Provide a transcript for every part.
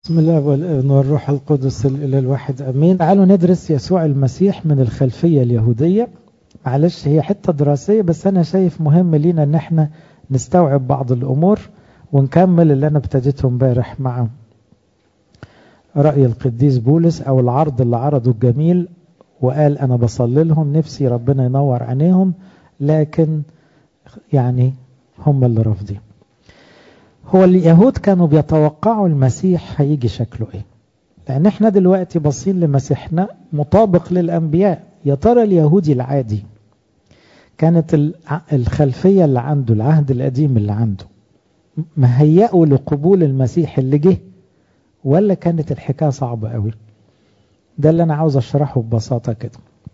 بسم الله والابن والروح القدس الى الواحد امين تعالوا ندرس يسوع المسيح من الخلفيه اليهوديه معلش هي حته دراسيه بس انا شايف مهم لينا ان احنا نستوعب بعض الامور ونكمل اللي انا ابتديته امبارح مع راي القديس بولس او العرض اللي عرضه الجميل وقال انا بصلي لهم نفسي ربنا ينور عينيهم لكن يعني هم اللي رافضين هو اليهود كانوا بيتوقعوا المسيح هيجي شكله ايه لان احنا دلوقتي باصين لمسيحنا مطابق للانبياء يا ترى اليهودي العادي كانت الخلفية اللي عنده العهد القديم اللي عنده مهيئه لقبول المسيح اللي جه ولا كانت الحكاية صعبة قوي ده اللي انا عاوز اشرحه ببساطة كده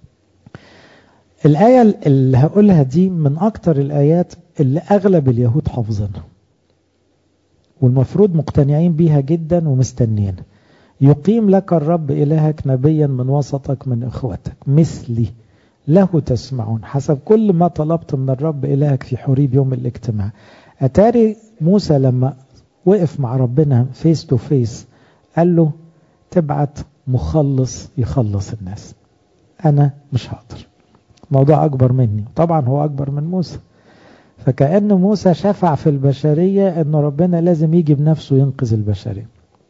الآية اللي هقولها دي من أكتر الآيات اللي أغلب اليهود حافظينها والمفروض مقتنعين بيها جدا ومستنين يقيم لك الرب إلهك نبيا من وسطك من إخوتك مثلي له تسمعون حسب كل ما طلبت من الرب إلهك في حريب يوم الاجتماع أتاري موسى لما وقف مع ربنا فيس تو فيس قال له تبعت مخلص يخلص الناس أنا مش هقدر موضوع أكبر مني طبعا هو أكبر من موسى فكأن موسى شفع في البشرية أن ربنا لازم يجي بنفسه ينقذ البشرية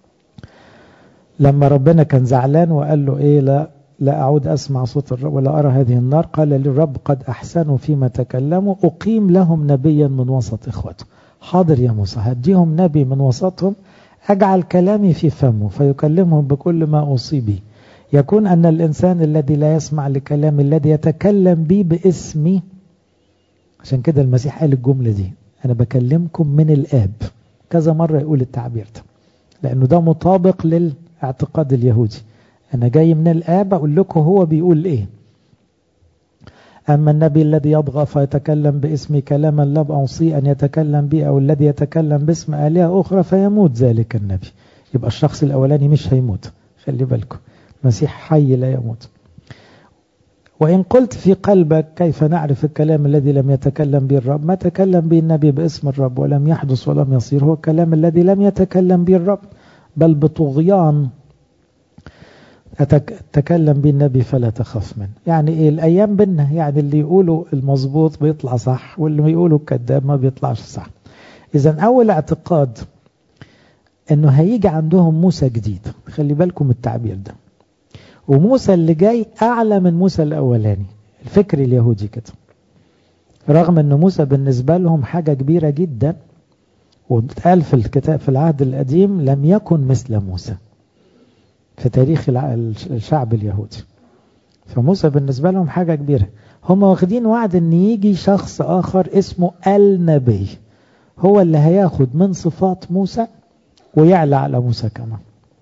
لما ربنا كان زعلان وقال له إيه لا لا أعود أسمع صوت الرب ولا أرى هذه النار قال للرب قد أحسنوا فيما تكلموا أقيم لهم نبيا من وسط إخوته حاضر يا موسى هديهم نبي من وسطهم أجعل كلامي في فمه فيكلمهم بكل ما أوصي به يكون أن الإنسان الذي لا يسمع لكلام الذي يتكلم به باسمي عشان كده المسيح قال الجملة دي أنا بكلمكم من الآب كذا مرة يقول التعبير ده لأنه ده مطابق للاعتقاد اليهودي أنا جاي من الآب أقول لكم هو بيقول إيه أما النبي الذي يبغى فيتكلم باسمي كلاما لا أوصي أن يتكلم به أو الذي يتكلم باسم آلهة أخرى فيموت ذلك النبي يبقى الشخص الأولاني مش هيموت خلي بالكم المسيح حي لا يموت وإن قلت في قلبك كيف نعرف الكلام الذي لم يتكلم به الرب ما تكلم به النبي باسم الرب ولم يحدث ولم يصير هو الكلام الذي لم يتكلم به الرب بل بطغيان أتكلم به النبي فلا تخف منه يعني إيه الأيام بينا يعني اللي يقولوا المظبوط بيطلع صح واللي يقولوا الكذاب ما بيطلعش صح إذا أول اعتقاد أنه هيجي عندهم موسى جديد خلي بالكم التعبير ده وموسى اللي جاي أعلى من موسى الأولاني الفكر اليهودي كده رغم أن موسى بالنسبة لهم حاجة كبيرة جدا وقال في الكتاب في العهد القديم لم يكن مثل موسى في تاريخ الشعب اليهودي فموسى بالنسبة لهم حاجة كبيرة هم واخدين وعد ان يجي شخص اخر اسمه النبي هو اللي هياخد من صفات موسى ويعلى على موسى كمان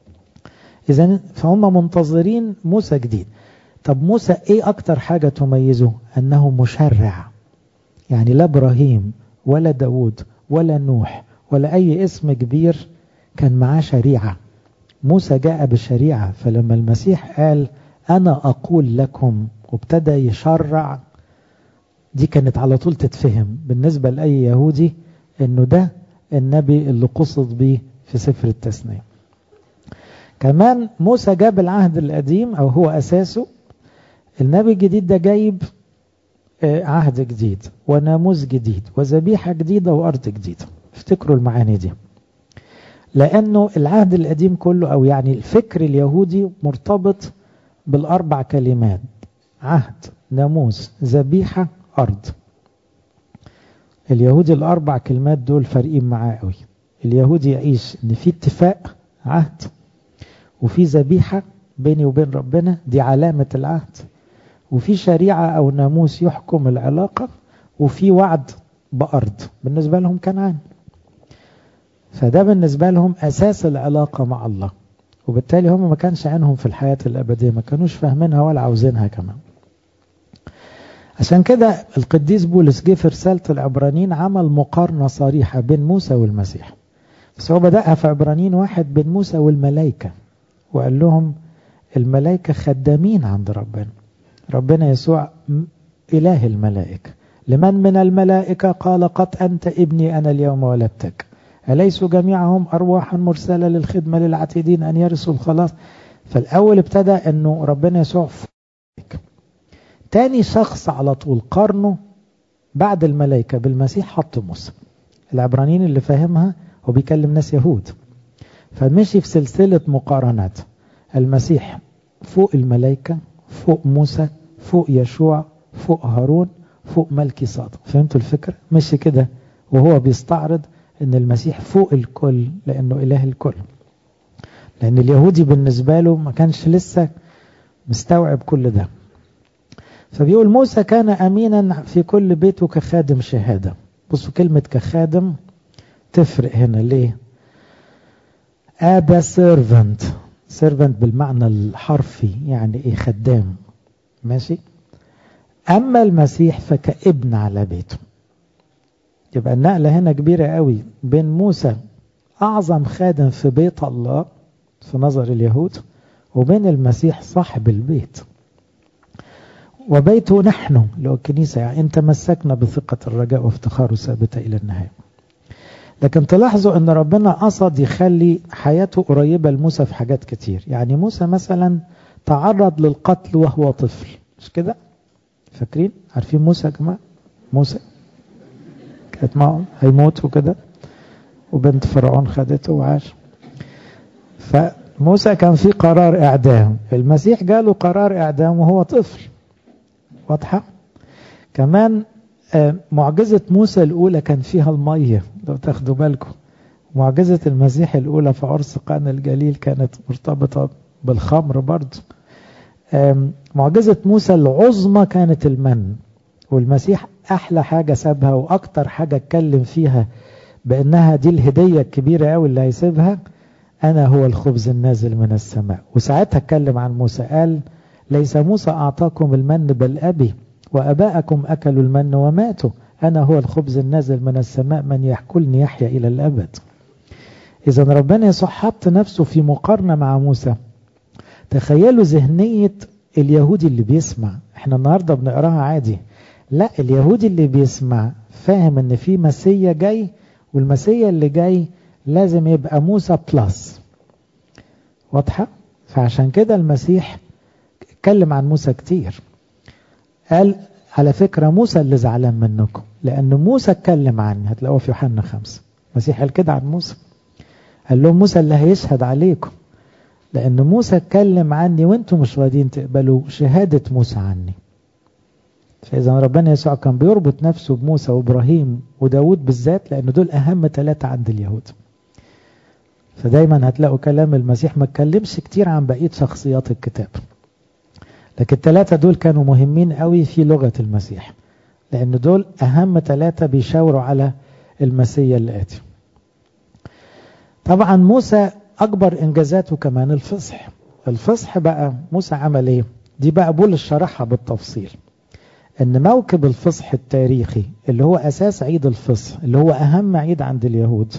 اذا فهم منتظرين موسى جديد طب موسى ايه اكتر حاجة تميزه انه مشرع يعني لا ابراهيم ولا داود ولا نوح ولا اي اسم كبير كان معاه شريعه موسى جاء بالشريعة فلما المسيح قال أنا أقول لكم وابتدى يشرع دي كانت على طول تتفهم بالنسبة لأي يهودي أنه ده النبي اللي قصد به في سفر التثنية كمان موسى جاب العهد القديم أو هو أساسه النبي الجديد ده جايب عهد جديد وناموس جديد وذبيحة جديدة وأرض جديدة افتكروا المعاني دي لأنه العهد القديم كله أو يعني الفكر اليهودي مرتبط بالأربع كلمات عهد ناموس ذبيحة أرض اليهودي الأربع كلمات دول فارقين معاه قوي اليهودي يعيش إن في اتفاق عهد وفي ذبيحة بيني وبين ربنا دي علامة العهد وفي شريعة أو ناموس يحكم العلاقة وفي وعد بأرض بالنسبة لهم كنعان فده بالنسبة لهم أساس العلاقة مع الله وبالتالي هم ما كانش عينهم في الحياة الأبدية ما كانوش فاهمينها ولا عاوزينها كمان عشان كده القديس بولس جه في رسالة العبرانيين عمل مقارنة صريحة بين موسى والمسيح بس هو بدأها في عبرانيين واحد بين موسى والملائكة وقال لهم الملائكة خدامين عند ربنا ربنا يسوع إله الملائكة لمن من الملائكة قال قد أنت ابني أنا اليوم ولدتك أليسوا جميعهم أرواحا مرسلة للخدمة للعتيدين أن يرثوا الخلاص فالأول ابتدى أنه ربنا يسوع فوق تاني شخص على طول قرنه بعد الملائكة بالمسيح حط موسى العبرانيين اللي فاهمها هو بيكلم ناس يهود فمشي في سلسلة مقارنات المسيح فوق الملائكة فوق موسى فوق يشوع فوق هارون فوق ملكي صادق فهمتوا الفكرة مشي كده وهو بيستعرض ان المسيح فوق الكل لانه اله الكل لان اليهودي بالنسبة له ما كانش لسه مستوعب كل ده فبيقول موسى كان امينا في كل بيته كخادم شهادة بصوا كلمة كخادم تفرق هنا ليه ابا سيرفنت سيرفنت بالمعنى الحرفي يعني ايه خدام ماشي اما المسيح فكابن على بيته يبقى النقلة هنا كبيرة قوي بين موسى اعظم خادم في بيت الله في نظر اليهود وبين المسيح صاحب البيت وبيته نحن لو الكنيسة يعني ان تمسكنا بثقة الرجاء وافتخاره ثابتة الى النهاية لكن تلاحظوا ان ربنا قصد يخلي حياته قريبة لموسى في حاجات كتير يعني موسى مثلا تعرض للقتل وهو طفل مش كده فاكرين عارفين موسى يا جماعة موسى كانت معه هيموت وكده وبنت فرعون خدته وعاش فموسى كان في قرار اعدام المسيح جاله قرار اعدام وهو طفل واضحة كمان معجزة موسى الأولى كان فيها المية لو تاخدوا بالكم معجزة المسيح الأولى في عرس قانا الجليل كانت مرتبطة بالخمر برضه معجزة موسى العظمى كانت المن والمسيح أحلى حاجة سابها وأكتر حاجة اتكلم فيها بأنها دي الهدية الكبيرة أوي اللي هيسيبها أنا هو الخبز النازل من السماء وساعتها اتكلم عن موسى قال ليس موسى أعطاكم المن بل أبي وأباءكم أكلوا المن وماتوا أنا هو الخبز النازل من السماء من يحكلني يحيا إلى الأبد إذا ربنا يسوع حط نفسه في مقارنة مع موسى تخيلوا ذهنية اليهودي اللي بيسمع احنا النهاردة بنقراها عادي لا اليهودي اللي بيسمع فاهم ان في مسيا جاي والمسيا اللي جاي لازم يبقى موسى بلس واضحة فعشان كده المسيح اتكلم عن موسى كتير قال على فكرة موسى اللي زعلان منكم لأن موسى اتكلم عني هتلاقوه في يوحنا خمسة المسيح قال كده عن موسى قال لهم موسى اللي هيشهد عليكم لأن موسى اتكلم عني وانتم مش راضيين تقبلوا شهادة موسى عني فإذا ربنا يسوع كان بيربط نفسه بموسى وإبراهيم وداود بالذات لأن دول أهم ثلاثة عند اليهود فدايما هتلاقوا كلام المسيح ما اتكلمش كتير عن بقية شخصيات الكتاب لكن الثلاثة دول كانوا مهمين قوي في لغة المسيح لأن دول أهم ثلاثة بيشاوروا على المسيا اللي آتي طبعا موسى أكبر إنجازاته كمان الفصح الفصح بقى موسى عمل إيه دي بقى بول شرحها بالتفصيل ان موكب الفصح التاريخي اللي هو اساس عيد الفصح اللي هو اهم عيد عند اليهود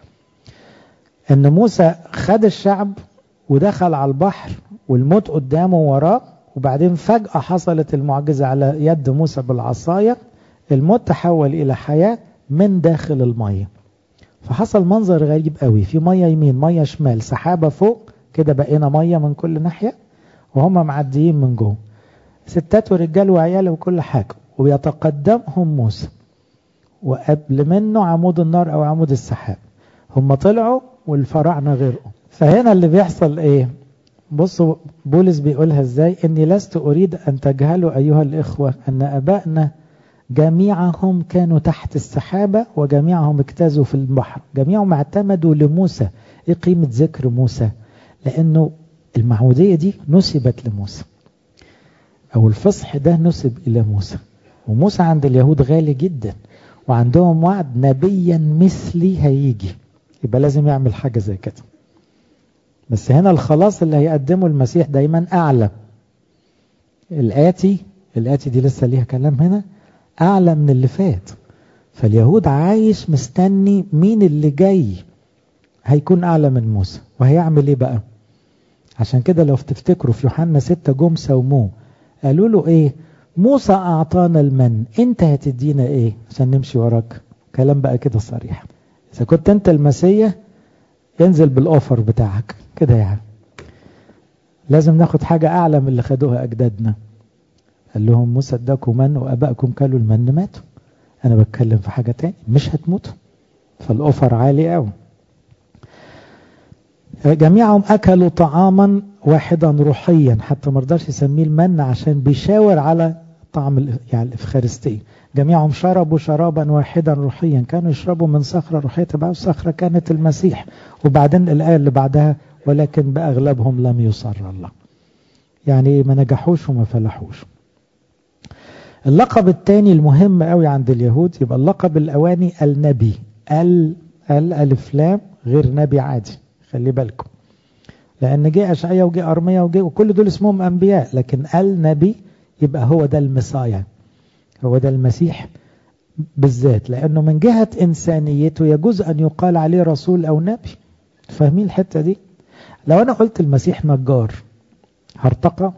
ان موسى خد الشعب ودخل على البحر والموت قدامه وراه وبعدين فجأة حصلت المعجزة على يد موسى بالعصاية الموت تحول إلى حياة من داخل المية فحصل منظر غريب قوي في مية يمين مية شمال سحابة فوق كده بقينا مية من كل ناحية وهم معديين من جوه ستات ورجال وعيال وكل حاجة ويتقدمهم موسى وقبل منه عمود النار أو عمود السحاب هم طلعوا والفراعنة غرقوا فهنا اللي بيحصل ايه بصوا بولس بيقولها ازاي اني لست اريد ان تجهلوا ايها الاخوة ان ابائنا جميعهم كانوا تحت السحابة وجميعهم اجتازوا في البحر جميعهم اعتمدوا لموسى ايه قيمة ذكر موسى لانه المعمودية دي نسبت لموسى او الفصح ده نسب الى موسى وموسى عند اليهود غالي جدا وعندهم وعد نبيا مثلي هيجي يبقى لازم يعمل حاجة زي كده بس هنا الخلاص اللي هيقدمه المسيح دايما أعلى الآتي الآتي دي لسه ليها كلام هنا أعلى من اللي فات فاليهود عايش مستني مين اللي جاي هيكون أعلى من موسى وهيعمل إيه بقى عشان كده لو تفتكروا في يوحنا ستة جم سوموه قالوا له إيه موسى أعطانا المن أنت هتدينا إيه عشان نمشي وراك كلام بقى كده صريح إذا كنت أنت المسيح ينزل بالأوفر بتاعك كده يعني لازم ناخد حاجة أعلى من اللي خدوها أجدادنا قال لهم موسى اداكم من وأبائكم كلوا المن ماتوا أنا بتكلم في حاجة تاني مش هتموتوا فالأوفر عالي قوي جميعهم أكلوا طعاما واحدا روحيا حتى ما رضاش يسميه المن عشان بيشاور على طعم يعني الإفخارستية جميعهم شربوا شرابا واحدا روحيا كانوا يشربوا من صخرة روحية تبع الصخرة كانت المسيح وبعدين الآية اللي بعدها ولكن بأغلبهم لم يصر الله يعني ما نجحوش وما فلحوش اللقب الثاني المهم قوي عند اليهود يبقى اللقب الأواني النبي ال الألف لام غير نبي عادي خلي بالكم لأن جه أشعية وجه أرمية وجه وكل دول اسمهم أنبياء لكن النبي يبقى هو ده المسايا هو ده المسيح بالذات لأنه من جهة إنسانيته يجوز أن يقال عليه رسول أو نبي فاهمين الحتة دي لو أنا قلت المسيح نجار هرتقى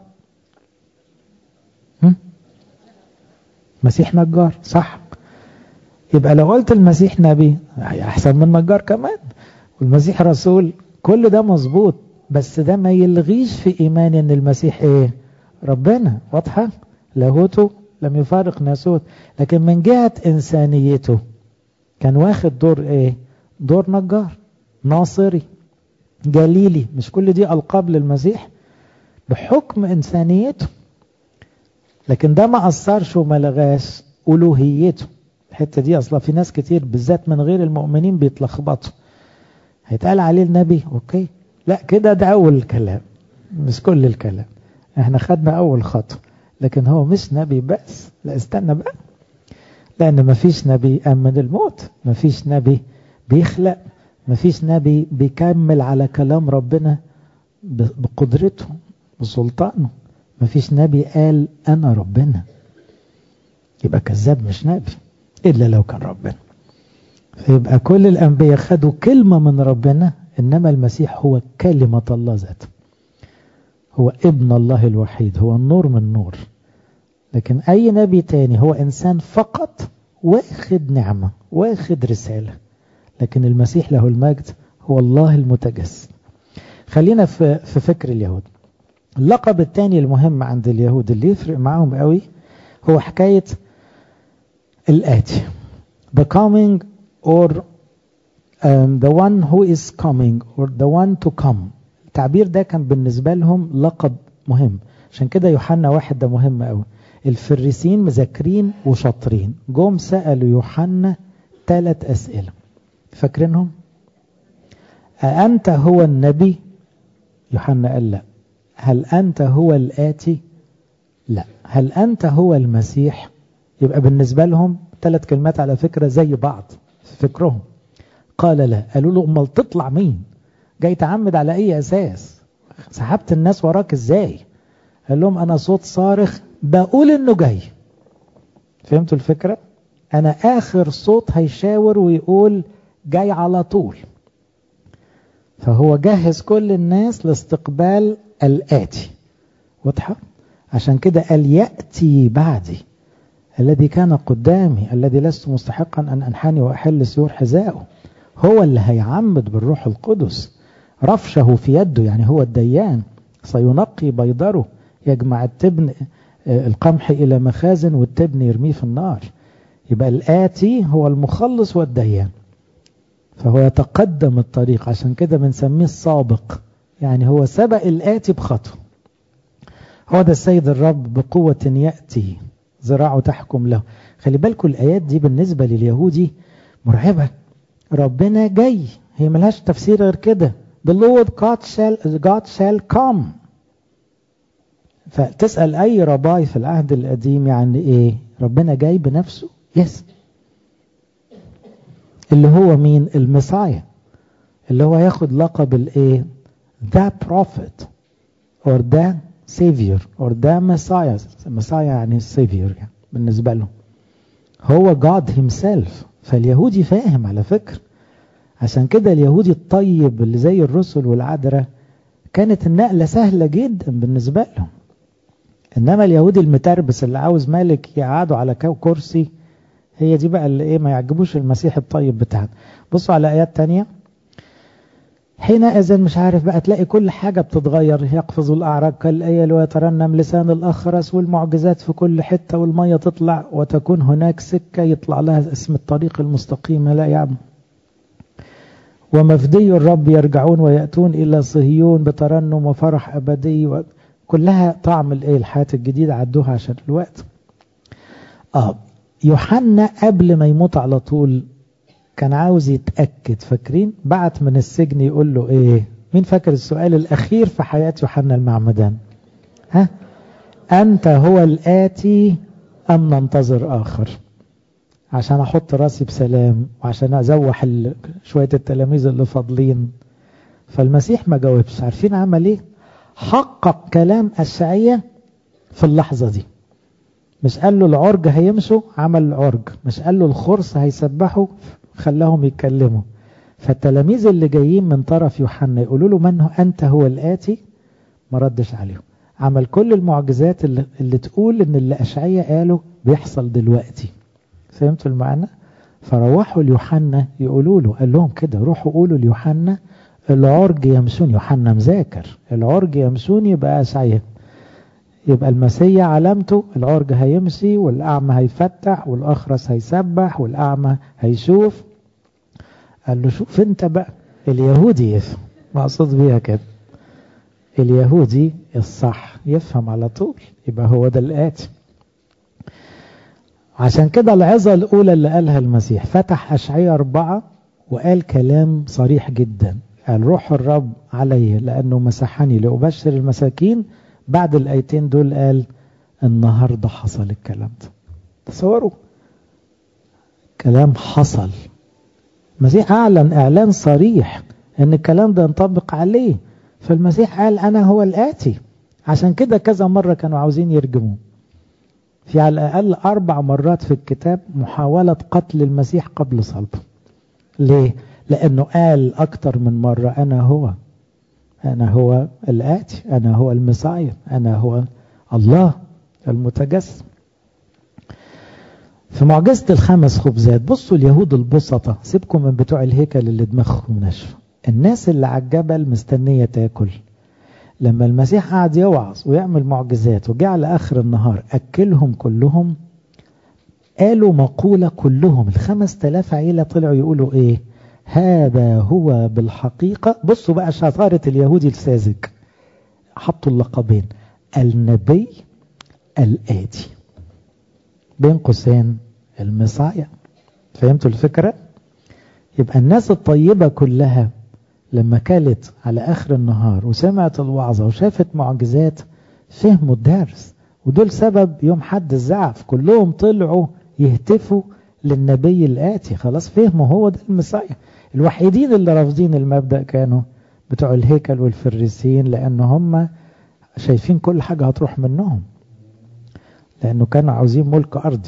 مسيح نجار صح يبقى لو قلت المسيح نبي أحسن من نجار كمان والمسيح رسول كل ده مظبوط بس ده ما يلغيش في إيماني أن المسيح إيه ربنا واضحة لاهوته لم يفارق ناسوت لكن من جهة إنسانيته كان واخد دور إيه دور نجار ناصري جليلي مش كل دي ألقاب للمسيح بحكم إنسانيته لكن ده ما أثرش وما لغاش ألوهيته الحتة دي أصلا في ناس كتير بالذات من غير المؤمنين بيتلخبطوا هيتقال عليه النبي أوكي لا كده ده أول الكلام مش كل الكلام احنا خدنا أول خطوة لكن هو مش نبي بس لا استنى بقى لأن مفيش نبي أمن الموت مفيش نبي بيخلق مفيش نبي بيكمل على كلام ربنا بقدرته بسلطانه مفيش نبي قال أنا ربنا يبقى كذاب مش نبي إلا لو كان ربنا فيبقى كل الأنبياء خدوا كلمة من ربنا إنما المسيح هو كلمة الله ذاته هو ابن الله الوحيد هو النور من نور لكن أي نبي تاني هو إنسان فقط واخد نعمة واخد رسالة لكن المسيح له المجد هو الله المتجسد خلينا في, في فكر اليهود اللقب الثاني المهم عند اليهود اللي يفرق معاهم قوي هو حكاية الآتي the coming or um, the one who is coming or the one to come التعبير ده كان بالنسبة لهم لقب مهم عشان كده يوحنا واحد ده مهم قوي الفريسين مذاكرين وشاطرين جم سألوا يوحنا ثلاث أسئلة فاكرينهم أأنت هو النبي يوحنا قال لا هل أنت هو الآتي لا هل أنت هو المسيح يبقى بالنسبة لهم ثلاث كلمات على فكرة زي بعض في فكرهم قال لا قالوا له امال تطلع مين جاي تعمد على اي اساس سحبت الناس وراك ازاي قال لهم انا صوت صارخ بقول انه جاي فهمتوا الفكرة انا اخر صوت هيشاور ويقول جاي على طول فهو جهز كل الناس لاستقبال الآتي واضحة عشان كده قال يأتي بعدي الذي كان قدامي الذي لست مستحقا أن أنحني وأحل سيور حذائه هو اللي هيعمد بالروح القدس رفشه في يده يعني هو الديان سينقي بيضره يجمع التبن القمح إلى مخازن والتبن يرميه في النار يبقى الآتي هو المخلص والديان فهو يتقدم الطريق عشان كده بنسميه السابق يعني هو سبق الآتي بخطوة هو ده السيد الرب بقوة يأتي ذراعه تحكم له خلي بالكم الآيات دي بالنسبة لليهودي مرعبة ربنا جاي هي ملهاش تفسير غير كده The Lord God shall, God shall come فتسأل أي رباي في العهد القديم يعني إيه ربنا جاي بنفسه يس اللي هو مين المسايا اللي هو ياخد لقب الايه ذا prophet or ذا savior or ذا messiah messiah يعني savior يعني بالنسبة له هو God himself فاليهودي فاهم على فكرة عشان كده اليهودي الطيب اللي زي الرسل والعذراء كانت النقلة سهلة جدا بالنسبة لهم إنما اليهودي المتربس اللي عاوز ملك يقعده على كرسي هي دي بقى اللي ايه ما يعجبوش المسيح الطيب بتاعنا بصوا على ايات تانية حينئذ مش عارف بقى تلاقي كل حاجة بتتغير يقفز الأعراج كالأيل ويترنم لسان الأخرس والمعجزات في كل حتة والمية تطلع وتكون هناك سكة يطلع لها اسم الطريق المستقيم لا يعلم ومفدي الرب يرجعون ويأتون إلى صهيون بترنم وفرح أبدي كلها طعم الايه الحياة الجديدة عدوها عشان الوقت اه يوحنا قبل ما يموت على طول كان عاوز يتأكد فاكرين بعت من السجن يقول له ايه مين فاكر السؤال الأخير في حياة يوحنا المعمدان ها أنت هو الآتي أم ننتظر آخر عشان أحط راسي بسلام وعشان أزوح شوية التلاميذ اللي فاضلين فالمسيح ما جاوبش عارفين عمل ايه حقق كلام الشعية في اللحظة دي مش قال له العرج هيمشوا عمل العرج مش قال له الخرس هيسبحوا خلاهم يتكلموا فالتلاميذ اللي جايين من طرف يوحنا يقولوا له من هو أنت هو الآتي ما ردش عليهم عمل كل المعجزات اللي, اللي تقول ان اللي أشعية قالوا بيحصل دلوقتي فهمتوا المعنى فروحوا ليوحنا يقولوا له قال لهم كده روحوا قولوا ليوحنا العرج يمسون يوحنا مذاكر العرج يمسون يبقى أشعية يبقى المسيح علامته العرج هيمشي والأعمى هيفتح والأخرس هيسبح والأعمى هيشوف قال له شوف انت بقى اليهودي يفهم مقصود بيها كده اليهودي الصح يفهم على طول يبقى هو ده الآتي عشان كده العظة الأولى اللي قالها المسيح فتح أشعية أربعة وقال كلام صريح جدا قال روح الرب علي لأنه مسحني لأبشر المساكين بعد الآيتين دول قال النهاردة حصل الكلام ده تصوروا كلام حصل المسيح أعلن إعلان صريح أن الكلام ده ينطبق عليه فالمسيح قال أنا هو الآتي عشان كده كذا مرة كانوا عاوزين يرجموه في على الأقل أربع مرات في الكتاب محاولة قتل المسيح قبل صلبه ليه؟ لأنه قال أكتر من مرة أنا هو أنا هو الآتي أنا هو المسايا أنا هو الله المتجسم في معجزة الخمس خبزات بصوا اليهود البسطة سيبكم من بتوع الهيكل اللي دماغهم ناشفة الناس اللي على الجبل مستنية تاكل لما المسيح قعد يوعظ ويعمل معجزات وجاء على آخر النهار أكلهم كلهم قالوا مقولة كلهم الخمس تلاف عيلة طلعوا يقولوا إيه هذا هو بالحقيقة بصوا بقى شطارة اليهودي الساذج حطوا اللقبين النبي الآتي بين قوسين المصايا فهمتوا الفكرة يبقى الناس الطيبة كلها لما كلت على آخر النهار وسمعت الوعظة وشافت معجزات فهموا الدرس ودول سبب يوم حد الزعف كلهم طلعوا يهتفوا للنبي الآتي خلاص فهموا هو ده المسيح الوحيدين اللي رافضين المبدأ كانوا بتوع الهيكل والفريسيين لأن هم شايفين كل حاجة هتروح منهم لأنه كانوا عاوزين ملك أرضي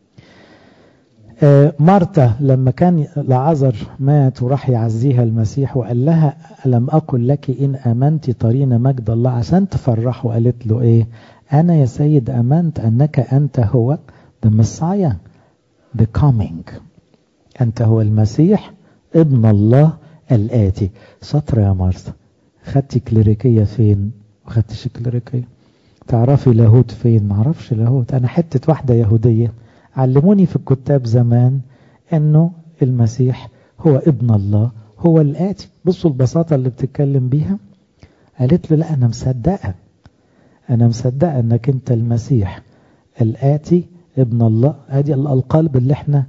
مرتا لما كان لعذر مات وراح يعزيها المسيح وقال لها ألم أقل لك إن أمنت طرين مجد الله عشان تفرح وقالت له إيه أنا يا سيد أمنت أنك أنت هو the Messiah the coming أنت هو المسيح ابن الله الآتي شاطرة يا مرتا خدتي كليريكية فين وخدتش كليريكية تعرفي لاهوت فين معرفش لاهوت أنا حتة واحدة يهودية علموني في الكتاب زمان أنه المسيح هو ابن الله هو الآتي بصوا البساطة اللي بتتكلم بيها قالت له لا أنا مصدقة أنا مصدقة أنك أنت المسيح الآتي ابن الله هذه الألقاب اللي احنا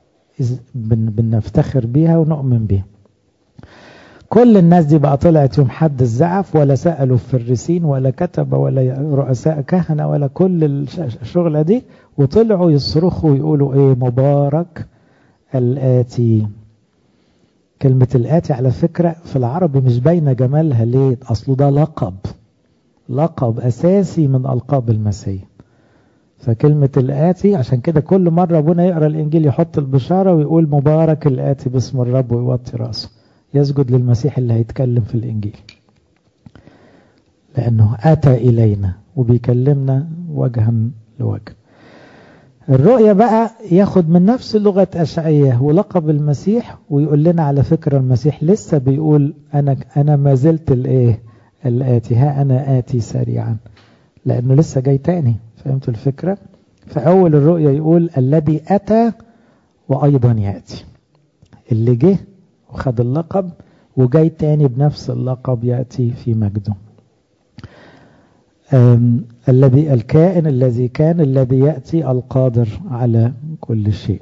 بنفتخر بيها ونؤمن بيها كل الناس دي بقى طلعت يوم حد الزعف ولا سألوا الفريسين ولا كتب ولا رؤساء كهنة ولا كل الشغلة دي وطلعوا يصرخوا ويقولوا ايه مبارك الآتي كلمة الآتي على فكرة في العربي مش باينة جمالها ليه أصله ده لقب لقب أساسي من ألقاب المسيح فكلمة الآتي عشان كده كل مرة أبونا يقرأ الإنجيل يحط البشارة ويقول مبارك الآتي باسم الرب ويوطي رأسه يسجد للمسيح اللي هيتكلم في الإنجيل لأنه أتى إلينا وبيكلمنا وجها لوجه الرؤية بقى ياخد من نفس لغة أشعية ولقب المسيح ويقول لنا على فكرة المسيح لسه بيقول أنا أنا ما زلت الإيه الآتي ها أنا آتي سريعا لأنه لسه جاي تاني فهمتوا الفكرة فأول الرؤية يقول الذي أتى وأيضا يأتي اللي جه وخد اللقب وجاي تاني بنفس اللقب يأتي في مجده الذي الكائن الذي كان الذي يأتي القادر على كل شيء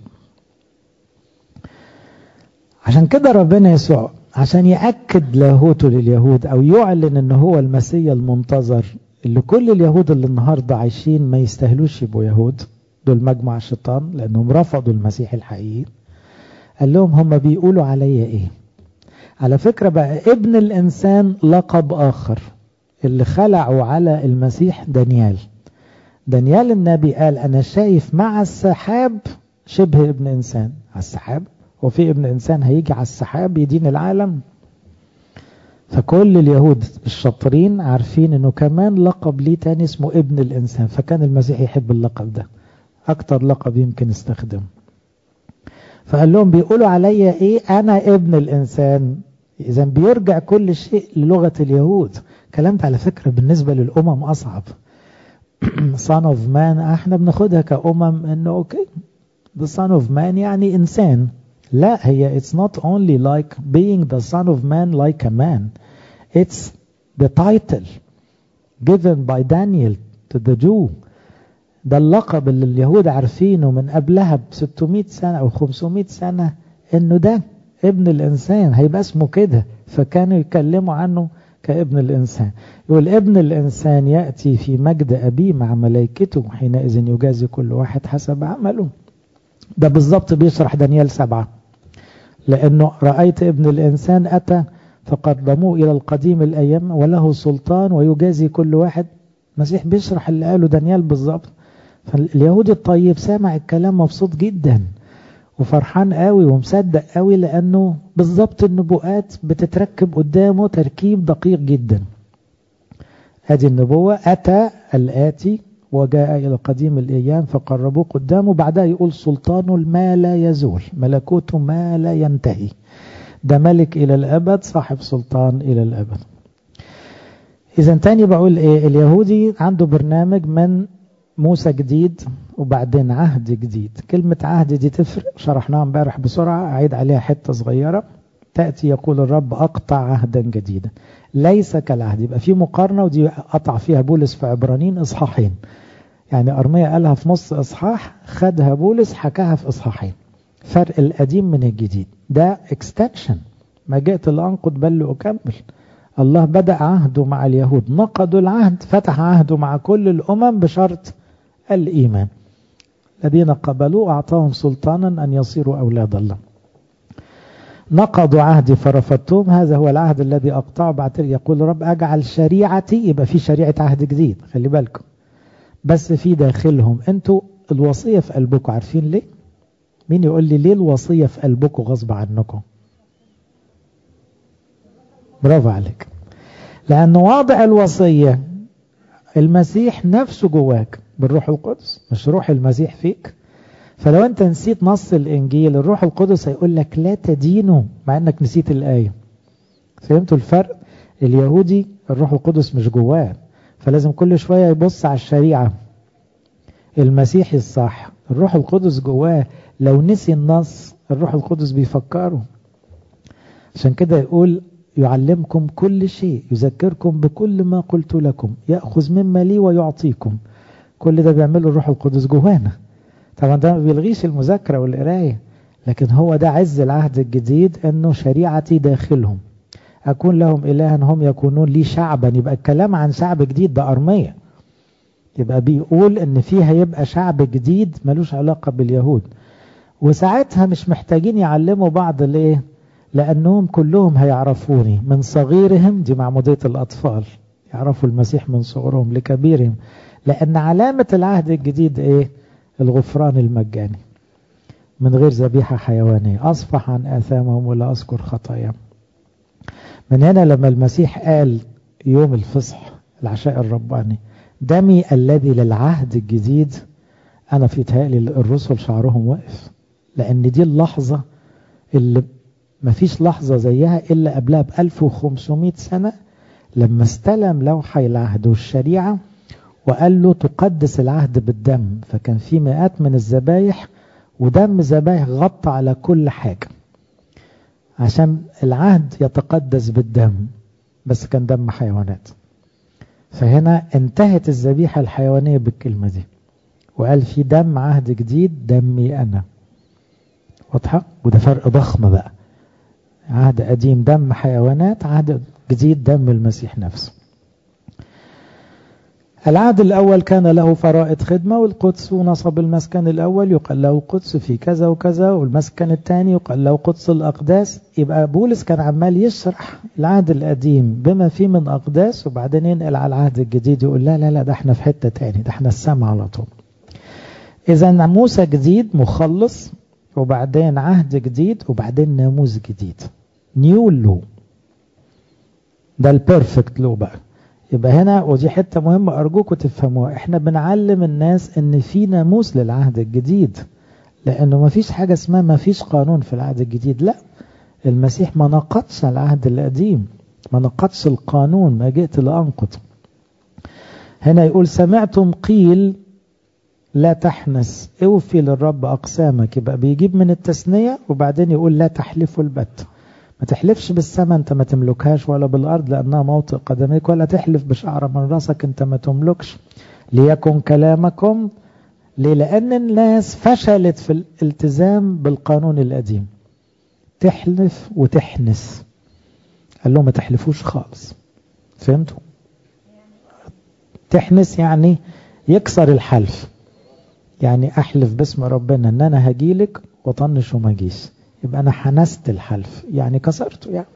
عشان كده ربنا يسوع عشان يأكد لاهوته لليهود أو يعلن أنه هو المسيا المنتظر اللي كل اليهود اللي النهاردة عايشين ما يستاهلوش يبقوا يهود دول مجمع الشيطان لأنهم رفضوا المسيح الحقيقي قال لهم هم بيقولوا عليا إيه على فكرة بقى ابن الإنسان لقب آخر اللي خلعوا على المسيح دانيال دانيال النبي قال أنا شايف مع السحاب شبه ابن إنسان على السحاب وفي ابن إنسان هيجي على السحاب يدين العالم فكل اليهود الشاطرين عارفين انه كمان لقب ليه تاني اسمه ابن الانسان فكان المسيح يحب اللقب ده اكتر لقب يمكن استخدمه فقال لهم بيقولوا عليا ايه انا ابن الانسان اذا بيرجع كل شيء للغة اليهود كلام على فكرة بالنسبة للامم اصعب son of man احنا بناخدها كأمم انه اوكي the son of man يعني انسان لا هي it's not only like being the son of man like a man it's the title given by Daniel to the Jew ده اللقب اللي اليهود عارفينه من قبلها ب 600 سنة أو 500 سنة إنه ده ابن الإنسان هيبقى اسمه كده فكانوا يكلموا عنه كابن الإنسان يقول ابن الإنسان يأتي في مجد أبيه مع ملائكته حينئذ يجازي كل واحد حسب عمله ده بالظبط بيشرح دانيال سبعة لأنه رأيت ابن الإنسان أتى فقدموه إلى القديم الأيام وله سلطان ويجازي كل واحد المسيح بيشرح اللي قاله دانيال بالظبط فاليهودي الطيب سامع الكلام مبسوط جدا وفرحان قوي ومصدق قوي لأنه بالظبط النبوءات بتتركب قدامه تركيب دقيق جدا هذه النبوة أتى الآتي وجاء إلى قديم الأيام فقربوه قدامه بعدها يقول سلطان ما لا يزول ملكوته ما لا ينتهي ده ملك إلى الأبد صاحب سلطان إلى الأبد إذا تاني بقول إيه اليهودي عنده برنامج من موسى جديد وبعدين عهد جديد كلمة عهد دي تفرق شرحناها امبارح بسرعة أعيد عليها حتة صغيرة تأتي يقول الرب أقطع عهدا جديدا ليس كالعهد يبقى في مقارنة ودي قطع فيها بولس في عبرانيين إصحاحين يعني أرمية قالها في نص إصحاح خدها بولس حكاها في إصحاحين فرق القديم من الجديد ده اكستنشن ما جئت لأنقض بل لأكمل الله بدأ عهده مع اليهود نقضوا العهد فتح عهده مع كل الأمم بشرط الإيمان الذين قبلوا أعطاهم سلطانا أن يصيروا أولاد الله نقضوا عهدي فرفضتهم هذا هو العهد الذي أقطعه بعد يقول رب أجعل شريعتي يبقى في شريعة عهد جديد خلي بالكم بس في داخلهم انتوا الوصية في قلبكم عارفين ليه مين يقول لي ليه الوصية في قلبكم غصب عنكم برافو عليك لأن واضع الوصية المسيح نفسه جواك بالروح القدس مش روح المسيح فيك فلو انت نسيت نص الانجيل الروح القدس هيقول لك لا تدينه مع انك نسيت الايه فهمتوا الفرق اليهودي الروح القدس مش جواه فلازم كل شويه يبص على الشريعه المسيحي الصح الروح القدس جواه لو نسي النص الروح القدس بيفكره عشان كده يقول يعلمكم كل شيء يذكركم بكل ما قلت لكم يأخذ مما لي ويعطيكم كل ده بيعمله الروح القدس جوانا طبعا ده ما بيلغيش المذاكرة والقراية لكن هو ده عز العهد الجديد انه شريعتي داخلهم اكون لهم الها هم يكونون لي شعبا يبقى الكلام عن شعب جديد ده ارمية يبقى بيقول ان فيه هيبقى شعب جديد ملوش علاقة باليهود وساعتها مش محتاجين يعلموا بعض الايه لانهم كلهم هيعرفوني من صغيرهم دي معمودية الاطفال يعرفوا المسيح من صغرهم لكبيرهم لان علامة العهد الجديد ايه الغفران المجاني من غير ذبيحة حيوانية أصفح عن آثامهم ولا أذكر خطاياهم من هنا لما المسيح قال يوم الفصح العشاء الرباني دمي الذي للعهد الجديد أنا في تهيألي الرسل شعرهم واقف لأن دي اللحظة اللي مفيش لحظة زيها إلا قبلها ب 1500 سنة لما استلم لوحي العهد والشريعة وقال له تقدس العهد بالدم فكان في مئات من الذبايح ودم ذبايح غطى على كل حاجة عشان العهد يتقدس بالدم بس كان دم حيوانات فهنا انتهت الذبيحة الحيوانية بالكلمة دي وقال في دم عهد جديد دمي أنا واضحة وده فرق ضخم بقى عهد قديم دم حيوانات عهد جديد دم المسيح نفسه العهد الأول كان له فرائض خدمة والقدس ونصب المسكن الأول يقال له قدس في كذا وكذا والمسكن الثاني يقال له قدس الأقداس يبقى بولس كان عمال يشرح العهد القديم بما فيه من أقداس وبعدين ينقل على العهد الجديد يقول لا لا لا ده احنا في حتة تاني ده احنا السماء على طول إذا موسى جديد مخلص وبعدين عهد جديد وبعدين ناموس جديد نيو لو ده البيرفكت لو بقى يبقى هنا ودي حتة مهمة أرجوكم تفهموها احنا بنعلم الناس ان في ناموس للعهد الجديد لأنه ما فيش حاجة اسمها ما فيش قانون في العهد الجديد لا المسيح ما نقضش العهد القديم ما نقضش القانون ما جئت لأنقض هنا يقول سمعتم قيل لا تحنس اوفي للرب أقسامك يبقى بيجيب من التثنية وبعدين يقول لا تحلفوا البت ما تحلفش بالسماء انت ما تملكهاش ولا بالارض لانها موطئ قدميك ولا تحلف بشعر من راسك انت ما تملكش ليكن كلامكم ليه لان الناس فشلت في الالتزام بالقانون القديم تحلف وتحنس قال لهم ما تحلفوش خالص فهمتوا تحنس يعني يكسر الحلف يعني احلف باسم ربنا ان انا هجيلك وطنش وما جيش يبقى أنا حنست الحلف يعني كسرته يعني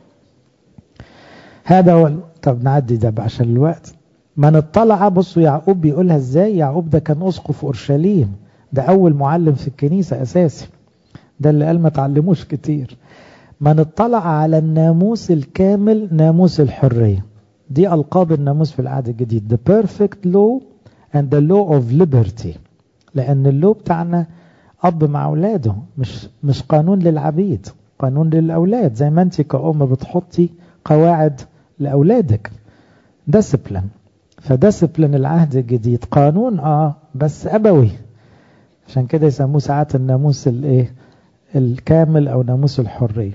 هذا هو طب نعدي ده عشان الوقت من اطلع بصوا يعقوب بيقولها ازاي يعقوب ده كان اسقف اورشليم ده اول معلم في الكنيسة اساسي ده اللي قال ما تعلموش كتير من اطلع على الناموس الكامل ناموس الحرية دي ألقاب الناموس في العهد الجديد the perfect law and the law of liberty لأن اللو بتاعنا أب مع أولاده مش مش قانون للعبيد قانون للأولاد زي ما أنت كأم بتحطي قواعد لأولادك ديسبلين فديسبلين العهد الجديد قانون اه بس أبوي عشان كده يسموه ساعات الناموس الايه الكامل أو ناموس الحرية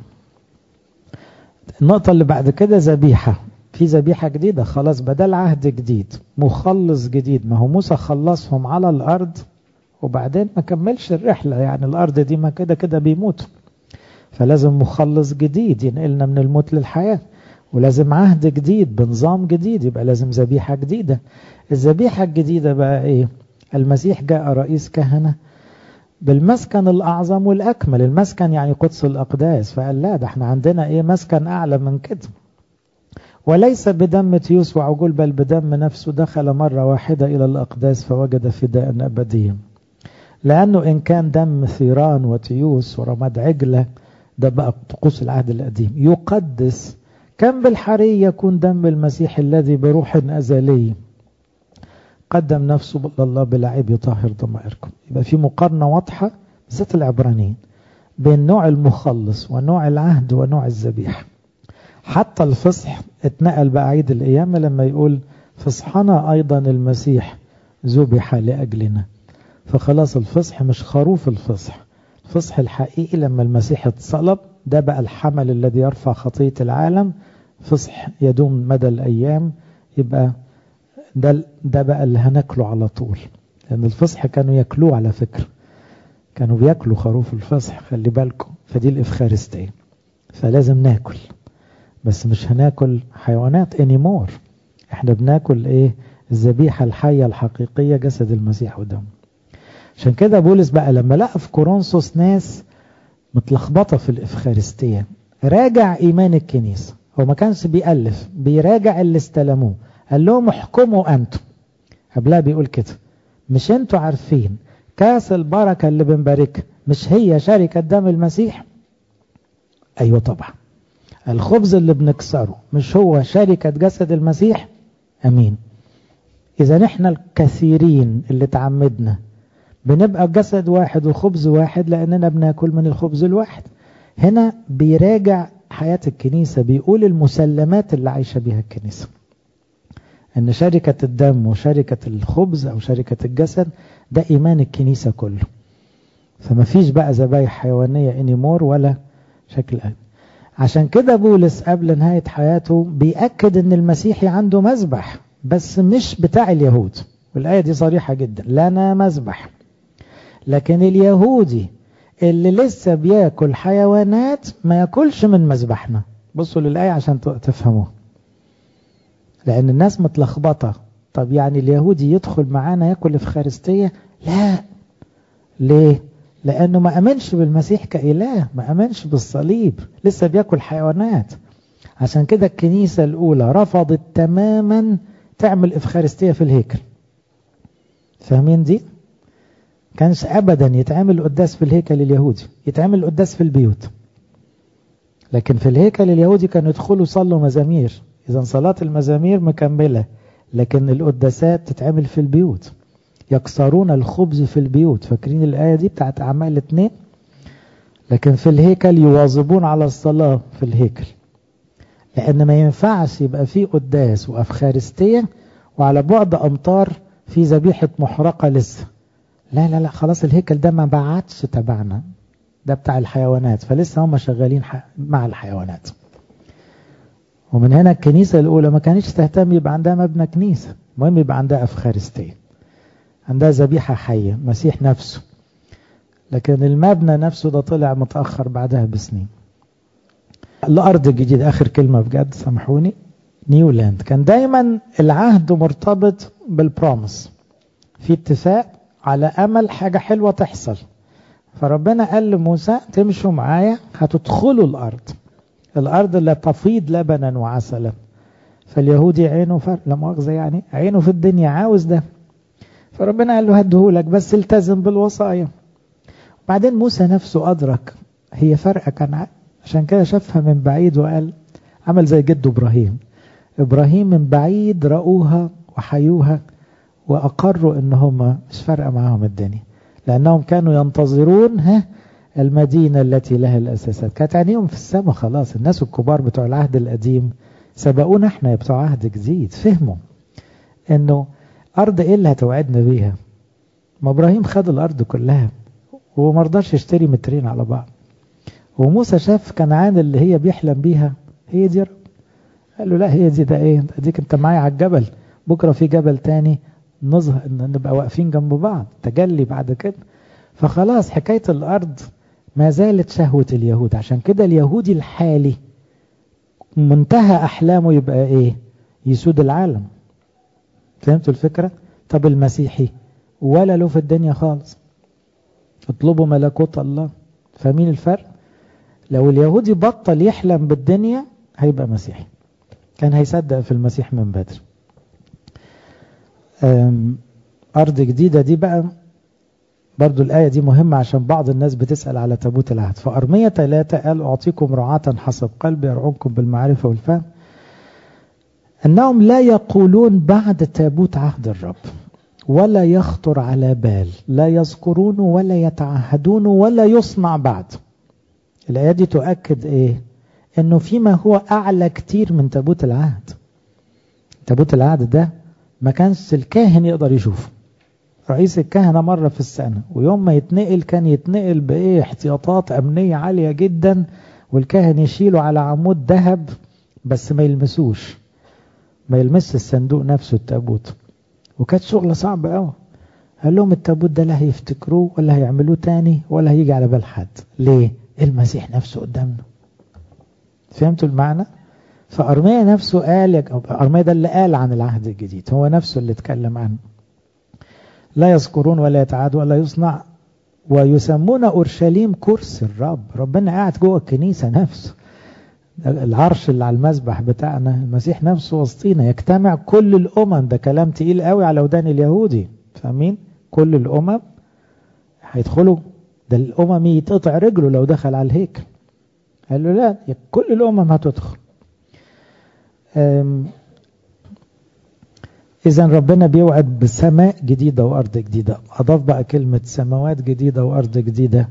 النقطة اللي بعد كده ذبيحة في ذبيحة جديدة خلاص بدل عهد جديد مخلص جديد ما هو موسى خلصهم على الأرض وبعدين ما كملش الرحلة يعني الأرض دي ما كده كده بيموت فلازم مخلص جديد ينقلنا من الموت للحياة ولازم عهد جديد بنظام جديد يبقى لازم ذبيحة جديدة الذبيحة الجديدة بقى ايه المسيح جاء رئيس كهنة بالمسكن الأعظم والأكمل المسكن يعني قدس الأقداس فقال لا ده احنا عندنا ايه مسكن أعلى من كده وليس بدم تيوس وعجول بل بدم نفسه دخل مرة واحدة إلى الأقداس فوجد فداء أبديا لأنه إن كان دم ثيران وتيوس ورماد عجلة ده بقى طقوس العهد القديم يقدس كم بالحري يكون دم المسيح الذي بروح أزلي قدم نفسه لله بلعب يطهر ضمائركم يبقى في مقارنة واضحة بالذات العبرانيين بين نوع المخلص ونوع العهد ونوع الذبيحة حتى الفصح اتنقل بقى عيد القيامة لما يقول فصحنا أيضا المسيح ذبح لأجلنا فخلاص الفصح مش خروف الفصح الفصح الحقيقي لما المسيح اتصلب ده بقى الحمل الذي يرفع خطية العالم فصح يدوم مدى الأيام يبقى ده, ده بقى اللي هناكله على طول لأن الفصح كانوا ياكلوه على فكرة كانوا بياكلوا خروف الفصح خلي بالكم فدي الإفخارستية فلازم ناكل بس مش هناكل حيوانات anymore احنا بناكل ايه الذبيحة الحية الحقيقية جسد المسيح ودمه عشان كده بولس بقى لما لقى في كورنثوس ناس متلخبطة في الإفخارستية راجع إيمان الكنيسة هو ما كانش بيألف بيراجع اللي استلموه قال لهم احكموا أنتم قبلها بيقول كده مش انتوا عارفين كاس البركة اللي بنباركها مش هي شركة دم المسيح أيوة طبعا الخبز اللي بنكسره مش هو شركة جسد المسيح أمين إذا نحن الكثيرين اللي تعمدنا بنبقى جسد واحد وخبز واحد لأننا بناكل من الخبز الواحد هنا بيراجع حياة الكنيسة بيقول المسلمات اللي عايشة بيها الكنيسة ان شركة الدم وشركة الخبز او شركة الجسد ده ايمان الكنيسة كله فما فيش بقى ذبايح حيوانية انيمور ولا شكل قلب عشان كده بولس قبل نهاية حياته بيأكد ان المسيحي عنده مذبح بس مش بتاع اليهود والآية دي صريحة جدا لنا مذبح لكن اليهودي اللي لسه بياكل حيوانات ما ياكلش من مذبحنا بصوا للآية عشان تفهموها لأن الناس متلخبطة طب يعني اليهودي يدخل معانا ياكل افخارستية لا ليه لأنه ما أمنش بالمسيح كإله ما أمنش بالصليب لسه بياكل حيوانات عشان كده الكنيسة الأولى رفضت تماما تعمل افخارستية في الهيكل فاهمين دي كانش أبدا يتعمل قداس في الهيكل اليهودي يتعمل قداس في البيوت لكن في الهيكل اليهودي كانوا يدخلوا يصلوا مزامير إذا صلاة المزامير مكملة لكن القداسات تتعمل في البيوت يكسرون الخبز في البيوت فاكرين الآية دي بتاعت أعمال الاثنين لكن في الهيكل يواظبون على الصلاة في الهيكل لأن ما ينفعش يبقى فيه قداس وأفخارستية وعلى بعد أمطار في ذبيحة محرقة لسه لا لا لا خلاص الهيكل ده ما بعتش تبعنا ده بتاع الحيوانات فلسه هم شغالين مع الحيوانات ومن هنا الكنيسة الأولى ما كانتش تهتم يبقى عندها مبنى كنيسة المهم يبقى عندها أفخارستية عندها ذبيحة حية مسيح نفسه لكن المبنى نفسه ده طلع متأخر بعدها بسنين الأرض الجديدة آخر كلمة بجد سامحوني نيولاند كان دايما العهد مرتبط بالبرومس في اتفاق على أمل حاجة حلوة تحصل فربنا قال لموسى تمشوا معايا هتدخلوا الأرض الأرض اللي تفيض لبنا وعسلا فاليهودي عينه فرق لا مؤاخذة يعني عينه في الدنيا عاوز ده فربنا قال له هديهولك بس التزم بالوصايا بعدين موسى نفسه أدرك هي فرقة كان عشان كده شافها من بعيد وقال عمل زي جده إبراهيم إبراهيم من بعيد رأوها وحيوها وأقروا إن هم مش فارقة معاهم الدنيا لأنهم كانوا ينتظرون ها المدينة التي لها الأساسات كانت عينيهم في السماء خلاص الناس الكبار بتوع العهد القديم سبقونا احنا بتوع عهد جديد فهموا انه ارض ايه اللي هتوعدنا بيها ما ابراهيم خد الارض كلها وما رضاش يشتري مترين على بعض وموسى شاف كنعان اللي هي بيحلم بيها هي دي قال له لا هي دي ده ايه اديك انت معايا على الجبل بكره في جبل تاني نظهر نبقى واقفين جنب بعض تجلي بعد كده فخلاص حكايه الارض ما زالت شهوة اليهود عشان كده اليهودي الحالي منتهى أحلامه يبقى إيه يسود العالم فهمتوا الفكرة طب المسيحي ولا له في الدنيا خالص اطلبوا ملكوت الله فاهمين الفرق لو اليهودي بطل يحلم بالدنيا هيبقى مسيحي كان هيصدق في المسيح من بدري أرض جديدة دي بقى برضو الآية دي مهمة عشان بعض الناس بتسأل على تابوت العهد فأرمية ثلاثة قال أعطيكم رعاة حسب قلبي يرعونكم بالمعرفة والفهم أنهم لا يقولون بعد تابوت عهد الرب ولا يخطر على بال لا يذكرون ولا يتعهدون ولا يصنع بعد الآية دي تؤكد إيه أنه فيما هو أعلى كتير من تابوت العهد تابوت العهد ده ما كانش الكاهن يقدر يشوفه رئيس الكهنة مرة في السنة ويوم ما يتنقل كان يتنقل بإيه احتياطات أمنية عالية جدا والكاهن يشيله على عمود ذهب بس ما يلمسوش ما يلمس الصندوق نفسه التابوت وكانت شغلة صعبة قوي قال لهم التابوت ده لا هيفتكروه ولا هيعملوه تاني ولا هيجي على بال حد ليه المسيح نفسه قدامنا فهمتوا المعنى فأرميا نفسه قال أرميا ده اللي قال عن العهد الجديد هو نفسه اللي اتكلم عنه لا يذكرون ولا يتعاد ولا يصنع ويسمون أورشليم كرسي الرب ربنا قاعد جوه الكنيسة نفسه العرش اللي على المسبح بتاعنا المسيح نفسه وسطينا يجتمع كل الأمم ده كلام تقيل قوي على ودان اليهودي فاهمين كل الأمم هيدخلوا ده الأمم يتقطع رجله لو دخل على الهيكل قال له لا كل الأمم هتدخل إذا ربنا بيوعد بسماء جديدة وأرض جديدة أضاف بقى كلمة سماوات جديدة وأرض جديدة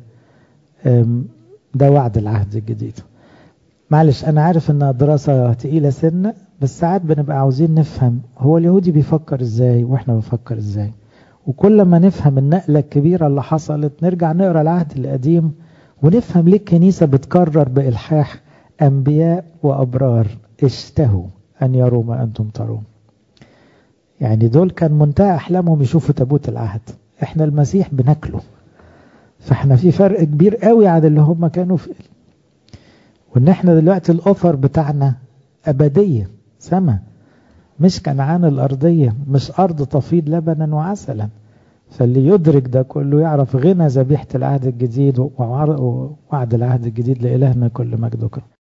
ده وعد العهد الجديد معلش أنا عارف إنها دراسة تقيلة سنة بس ساعات بنبقى عاوزين نفهم هو اليهودي بيفكر إزاي وإحنا بنفكر إزاي وكل ما نفهم النقلة الكبيرة اللي حصلت نرجع نقرأ العهد القديم ونفهم ليه الكنيسة بتكرر بإلحاح أنبياء وأبرار اشتهوا أن يروا ما أنتم ترون يعني دول كان منتهى أحلامهم يشوفوا تابوت العهد احنا المسيح بناكله فاحنا في فرق كبير قوي عن اللي هم كانوا فيه وان احنا دلوقتي الاوفر بتاعنا ابدية سما مش كنعان الارضية مش ارض تفيض لبنا وعسلا فاللي يدرك ده كله يعرف غنى ذبيحة العهد الجديد ووعد العهد الجديد لإلهنا كل مجد وكرم